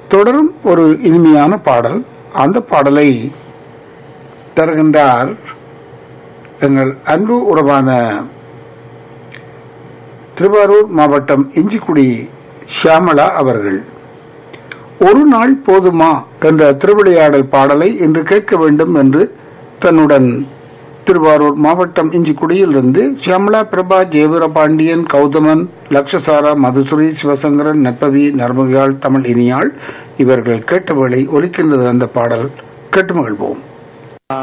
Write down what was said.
தொடரும் ஒரு இனிமையான பாடல் அந்த பாடலை தருகின்றார் எங்கள் அன்பு உறவான திருவாரூர் மாவட்டம் இஞ்சிக்குடி ஷியாமளா அவர்கள் ஒரு நாள் போதுமா என்ற திருவிளையாடல் பாடலை இன்று கேட்க வேண்டும் என்று தன்னுடன் திருவாரூர் மாவட்டம் இஞ்சிக்குடியிலிருந்து ஷியாமலா பிரபா ஜெயவீர பாண்டியன் கௌதமன் லக்ஷசாரா மதுசுரி சிவசங்கரன் நற்பவி நர்மகியாள் தமிழ் இனியாள் இவர்கள் கேட்டவேளை ஒலிக்கின்றது அந்த பாடல் கேட்டு மகிழ்வோம்